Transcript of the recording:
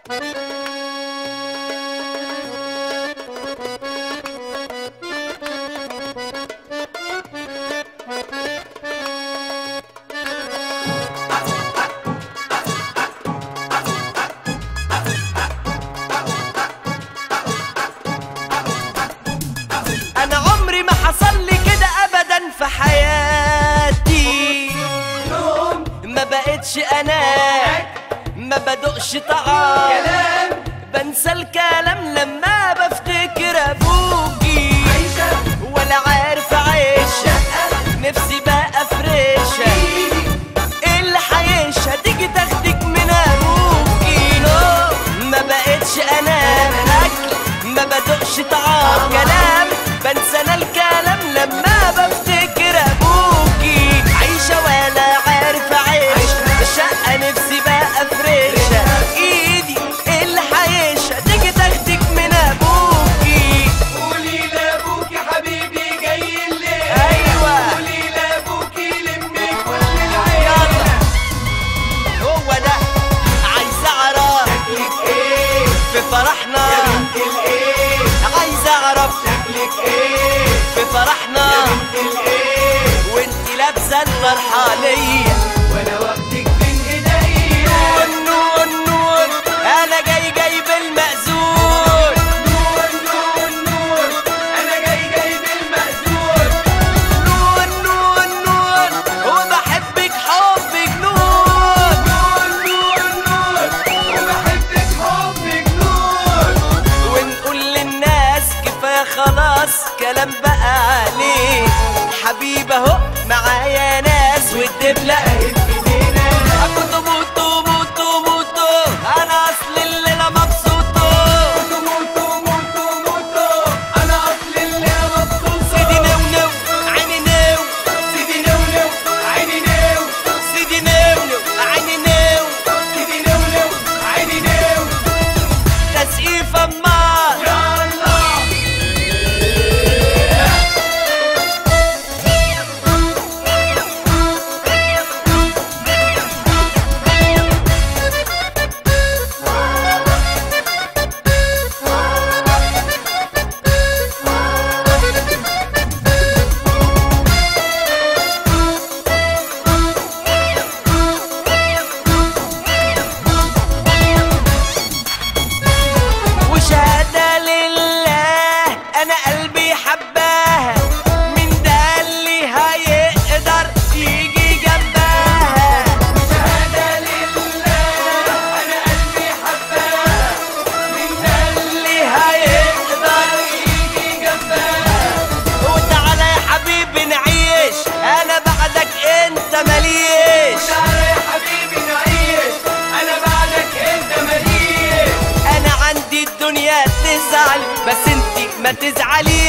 انا عمري ما حصل لي كده ابدا في حياتي ما بقتش انا ما بدقش طعام بنسى الكلام لما بفتكر ابوكي ولا عارف اعيش نفسي بقى فريشه ايه اللي حيش هتيجي تاخدك من ابوكي نو ما بقتش انام اكل ما بدقش طعام كلام بنسى انا الكلام لما بفتكر ابوكي عايشه ولا عارف اعيش الشقه نفسي بقى فريشه ايدي ايه اللي حيش هتيجي تاخدك من ابوكي قولي لابوك يا حبيبي جاي الليل ايوه قولي لابوك لمي كل العيال هو ده عايز اعرف شكلك ايه في فرحنا بنت الايه عايز اعرف شكلك ايه في فرحنا بنت الايه وانتي لابسه الفرحانيه وانا واخدك بين ايديا نور نور نور انا جاي جايب المأذون نور نور نور انا جاي جايب المأذون نور نور نور وبحبك حب جنون نور نور نور وبحبك حبك نور ونقول للناس كفايه خلاص كلام بقى عليه حبيب اهو معايا ناس والدبلة ايدينا كنتوا موتوا موتوا موتوا انا اصل الليله مبسوطه موتو موتو موتو انا اصل اللي مبسوط سيدي نو نو عيني نو سيدي نو نو عيني نو سيدي نو نو عيني نو سيدي نو نو عيني نو تسقيف امال يا الله وشهادة لله أنا قلبي حباها من ده اللي هيقدر يجي جنبها شهادة لله انا قلبي حباها من ده اللي هيقدر يجي جنبها وتعالى يا حبيبي نعيش أنا بعدك أنت مليش تعالى يا حبيبي نعيش انا بعدك انت مليش أنا عندي الدنيا تزعل بس أنتي ما تزعليش